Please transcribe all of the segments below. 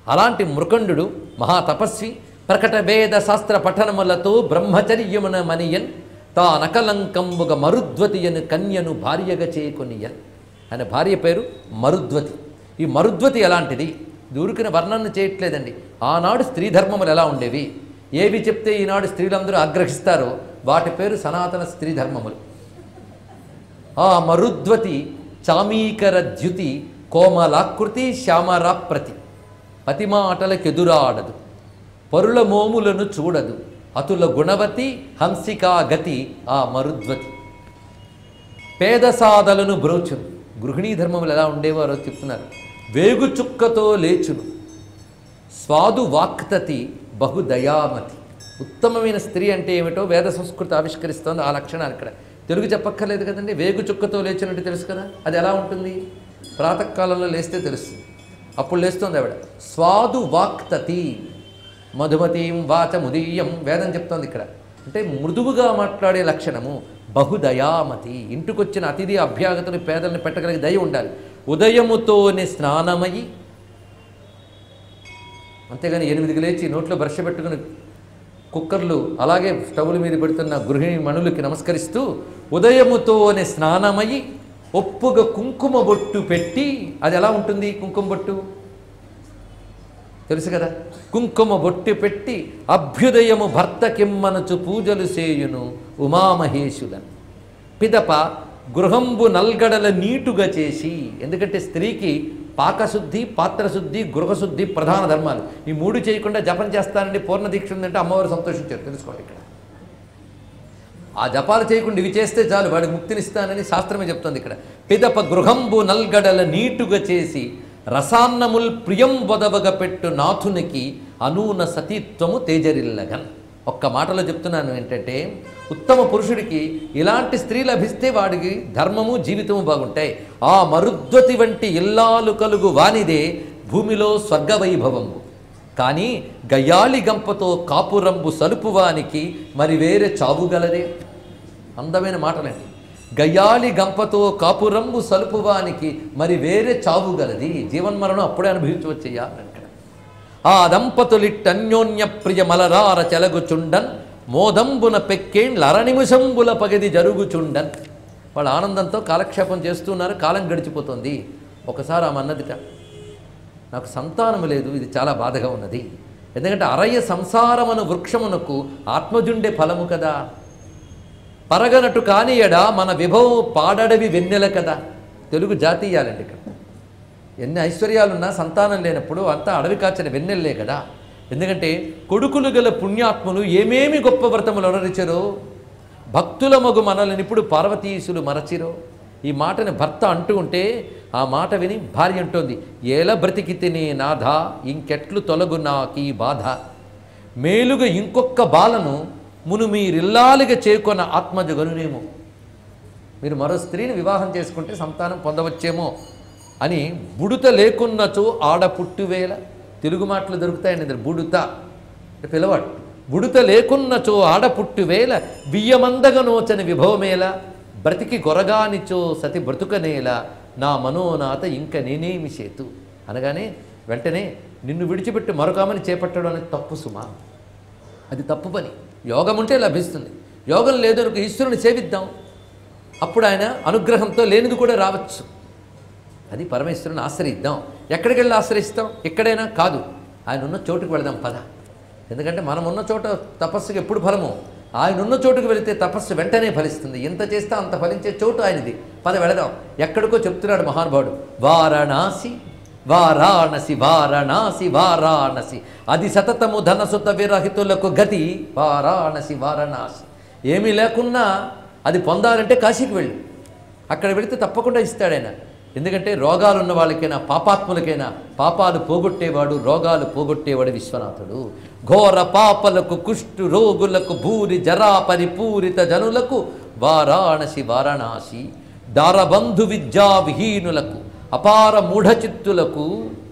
అలాంటి మృకండు మహాతపస్వి ప్రకట వేద శాస్త్ర పఠనములతో బ్రహ్మచర్యమున మనియన్ తా నకలంకంబుగ మరుద్వతియను కన్యను భార్యగా చేకొనియన్ ఆయన భార్య పేరు మరుద్వతి ఈ మరుద్వతి ఎలాంటిది దూరికిన వర్ణన చేయట్లేదండి ఆనాడు స్త్రీ ధర్మములు ఎలా ఉండేవి ఏవి చెప్తే ఈనాడు స్త్రీలందరూ ఆగ్రహిస్తారో వాటి పేరు సనాతన స్త్రీ ధర్మములు ఆ మరుద్వతి చామీకర ద్యుతి కోమలాకృతి శ్యామరాప్రతి పతి మాటలకెదురాడదు పరుల మోములను చూడదు అతుల గుణవతి హంసికా గతి ఆ మరుద్వతి పేద సాధలను బ్రోచును గృహిణీ ధర్మములు ఎలా ఉండేవారో చెప్తున్నారు వేగు చుక్కతో లేచును స్వాదు వాక్తతి బహుదయామతి ఉత్తమమైన స్త్రీ అంటే ఏమిటో వేద సంస్కృతి ఆవిష్కరిస్తోంది ఆ లక్షణాలు ఇక్కడ తెలుగు చెప్పక్కర్లేదు కదండి వేగు చుక్కతో లేచినట్టు తెలుసు కదా అది ఎలా ఉంటుంది ప్రాతకాలంలో లేస్తే తెలుస్తుంది అప్పుడు లేస్తుంది ఆవిడ స్వాదు వాక్తతి మధుమతీం వాచముదీయం వేదం చెప్తోంది ఇక్కడ అంటే మృదువుగా మాట్లాడే లక్షణము బహుదయామతి ఇంటికొచ్చిన అతిథి అభ్యాగతుని పేదల్ని పెట్టగలిగే దయ ఉండాలి ఉదయముతోని స్నానమయి అంతేగాని ఎనిమిదికి లేచి నోట్లో బ్రష్ పెట్టుకుని కుక్కర్లు అలాగే స్టవ్ల మీద పెడుతున్న గృహిణి మణులకి నమస్కరిస్తూ ఉదయముతోనే స్నానమయి ఒప్పుగా కుంకుమ బొట్టు పెట్టి అది ఎలా ఉంటుంది కుంకుమ బొట్టు తెలుసు కదా కుంకుమ బొట్టు పెట్టి అభ్యుదయము భర్త కిమ్మనుచు పూజలు సేయును ఉమామహేశులను పిదప గృహంబు నల్గడల నీటుగా చేసి ఎందుకంటే స్త్రీకి పాకశుద్ధి పాత్రశుద్ధి గృహశుద్ధి ప్రధాన ధర్మాలు ఈ మూడు చేయకుండా జపం చేస్తానండి పూర్ణ దీక్ష ఉందంటే అమ్మవారు సంతోషించారు తెలుసుకోండి ఇక్కడ ఆ జపాలు చేయకుండా ఇవి చేస్తే చాలు వాడికి ముక్తినిస్తానని శాస్త్రమే చెప్తుంది ఇక్కడ పిదప గృహంబు నల్గడల నీటుగా చేసి రసాన్నముల్ ప్రియం వదవగ పెట్టు నాథునికి అనూన సతీత్వము తేజరిల్లగన్ ఒక్క మాటలో చెప్తున్నాను ఏంటంటే ఉత్తమ పురుషుడికి ఇలాంటి స్త్రీ లభిస్తే వాడికి ధర్మము జీవితము బాగుంటాయి ఆ మరుద్వతి వంటి ఇల్లాలు కలుగు వానిదే భూమిలో స్వర్గవైభవము కానీ గయ్యాళి గంపతో కాపురంబు సలుపువానికి మరి వేరే చావుగలదే అందమైన మాటలండి గయ్యాళి గంపతో కాపురంబు సలుపువానికి మరి వేరే చావుగలది జీవన్మరణం అప్పుడే అనుభవించవచ్చయ్యా అంటాడు ఆ దంపతులిట్టన్యోన్య ప్రియ మలరార చెలగుచుండన్ మోదంబున పెక్కేండ్ల అరనిమిషంబుల పగది జరుగుచుండన్ వాళ్ళ ఆనందంతో కాలక్షేపం చేస్తున్నారు కాలం గడిచిపోతుంది ఒకసారి ఆమె అన్నదిట నాకు సంతానము లేదు ఇది చాలా బాధగా ఉన్నది ఎందుకంటే అరయ్య సంసారమను వృక్షమునకు ఆత్మజుండే ఫలము కదా పరగనటు కానియడ మన విభవం పాడడవి వెన్నెల కదా తెలుగు జాతీయాలండి ఇక్కడ ఎన్ని ఐశ్వర్యాలున్నా సంతానం లేనప్పుడు అంతా అడవి కాచిన వెన్నెల్లే కదా ఎందుకంటే కొడుకులు గల పుణ్యాత్ములు ఏమేమి గొప్ప వ్రతములు అనరిచరో భక్తుల మగు మనల్ని ఇప్పుడు పార్వతీసులు మరచిరో ఈ మాటని భర్త అంటూ ఉంటే ఆ మాట విని భార్య అంటోంది ఏల బ్రతికి తినే నాథ ఇంకెట్లు తొలగు నాకీ బాధ మేలుగా ఇంకొక్క బాలను మును మీరిల్లాలిగా చేకొన్న ఆత్మజగనునేమో మీరు మరో స్త్రీని వివాహం చేసుకుంటే సంతానం పొందవచ్చేమో అని బుడుత లేకున్నచో ఆడ పుట్టువేల తెలుగు మాటలు దొరుకుతాయండి ఇందులో బుడుత అంటే పిల్లవాడు బుడుత లేకున్నచో ఆడ పుట్టువేల బియ్యమందగ నోచని విభవమేల బ్రతికి గొరగానిచో సతి బ్రతుకనేల నా మనోనాథ ఇంక నేనేమి చేతు అనగానే వెంటనే నిన్ను విడిచిపెట్టి మరొకమని చేపట్టడం అనేది తప్పు సుమా అది తప్పు పని యోగం ఉంటే లభిస్తుంది యోగం లేదు అనుకో ఈశ్వరుని సేవిద్దాం అప్పుడు ఆయన అనుగ్రహంతో లేనిది కూడా రావచ్చు అది పరమేశ్వరుని ఆశ్రయిద్దాం ఎక్కడికి వెళ్ళి ఆశ్రయిస్తాం ఎక్కడైనా కాదు ఆయన ఉన్న చోటుకు వెళదాం పద ఎందుకంటే మనం ఉన్న చోట తపస్సుకి ఎప్పుడు ఫలము ఆయన ఉన్న చోటుకు వెళితే తపస్సు వెంటనే ఫలిస్తుంది ఎంత చేస్తే అంత ఫలించే చోటు ఆయనది పద వెళదాం ఎక్కడికో చెప్తున్నాడు మహానుభావుడు వారణాసి వారాణసి వారణాసి వారాణసి అది సతతము ధనసుత విరహితులకు గతి వారాణసి వారణాసి ఏమీ లేకున్నా అది పొందాలంటే కాశీకి వెళ్ళు అక్కడ వెళితే తప్పకుండా ఇస్తాడు ఆయన ఎందుకంటే రోగాలు ఉన్న వాళ్ళకైనా పాపాత్ములకైనా పాపాలు పోగొట్టేవాడు రోగాలు పోగొట్టేవాడు విశ్వనాథుడు ఘోర పాపలకు కుష్టు రోగులకు భూరి జరా పరిపూరిత జనులకు వారాణసి వారణాసి దారబంధు విద్యా విహీనులకు అపార మూఢచిత్తులకు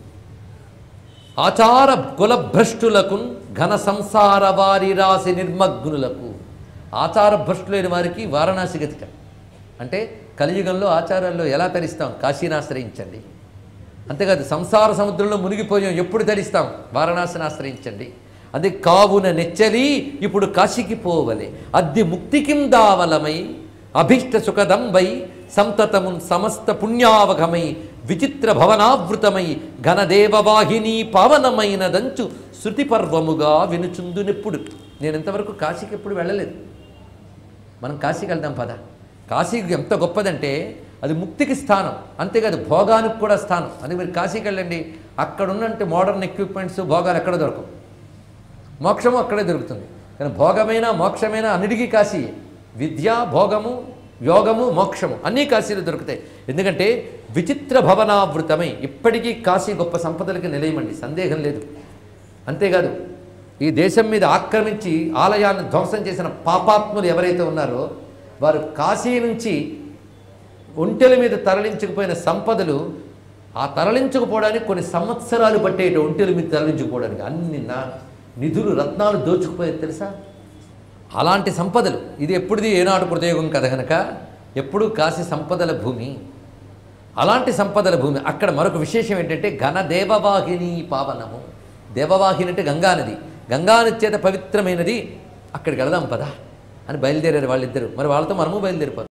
ఆచార కులభ్రష్టులకు ఘన సంసార వారి రాశి నిర్మగ్నులకు ఆచార భ్రష్టులైన వారికి వారణాసి గతిక అంటే కలియుగంలో ఆచారాల్లో ఎలా తరిస్తాం కాశీని ఆశ్రయించండి అంతేకాదు సంసార సముద్రంలో మునిగిపోయాం ఎప్పుడు ధరిస్తాం వారణాసిని ఆశ్రయించండి అదే కావున నెచ్చలి ఇప్పుడు కాశీకి పోవలే అద్ది ముక్తికిం దావలమై అభీష్ట సుఖదంబై సంతతమున్ సమస్త పుణ్యావగమై విచిత్ర భవనావృతమై ఘనదేవవాహిని పావనమైన దంచు శృతి పర్వముగా వినుచుందునెప్పుడు నేను ఇంతవరకు కాశీకి ఎప్పుడు వెళ్ళలేదు మనం కాశీకి వెళ్దాం పద కాశీకి ఎంత గొప్పదంటే అది ముక్తికి స్థానం అంతేకాదు భోగానికి కూడా స్థానం అందుకే మీరు కాశీకి వెళ్ళండి అక్కడ ఉన్నట్టు మోడర్న్ ఎక్విప్మెంట్స్ భోగాలు ఎక్కడ దొరకవు మోక్షము అక్కడే దొరుకుతుంది కానీ భోగమైన మోక్షమైన అన్నిటికీ కాశీ విద్య భోగము యోగము మోక్షము అన్నీ కాశీలో దొరుకుతాయి ఎందుకంటే విచిత్ర భవనావృతమై ఇప్పటికీ కాశీ గొప్ప సంపదలకి నిలయమండి సందేహం లేదు అంతేకాదు ఈ దేశం మీద ఆక్రమించి ఆలయాన్ని ధ్వంసం చేసిన పాపాత్ములు ఎవరైతే ఉన్నారో వారు కాశీ నుంచి ఒంటెల మీద తరలించకపోయిన సంపదలు ఆ తరలించకపోవడానికి కొన్ని సంవత్సరాలు పట్టేట ఒంటెల మీద తరలించకపోవడానికి అన్ని నా నిధులు రత్నాలు దోచుకుపోయేది తెలుసా అలాంటి సంపదలు ఇది ఎప్పుడుది ఏనాడు కృతయుగం కథ కనుక ఎప్పుడు కాశీ సంపదల భూమి అలాంటి సంపదల భూమి అక్కడ మరొక విశేషం ఏంటంటే ఘన దేవవాహిని పావనము దేవవాహిని అంటే గంగానది గంగానది చేత పవిత్రమైనది అక్కడికి వెళదాం పదా అని బయలుదేరారు వాళ్ళిద్దరు మరి వాళ్ళతో మనము బయలుదేరిపోతాం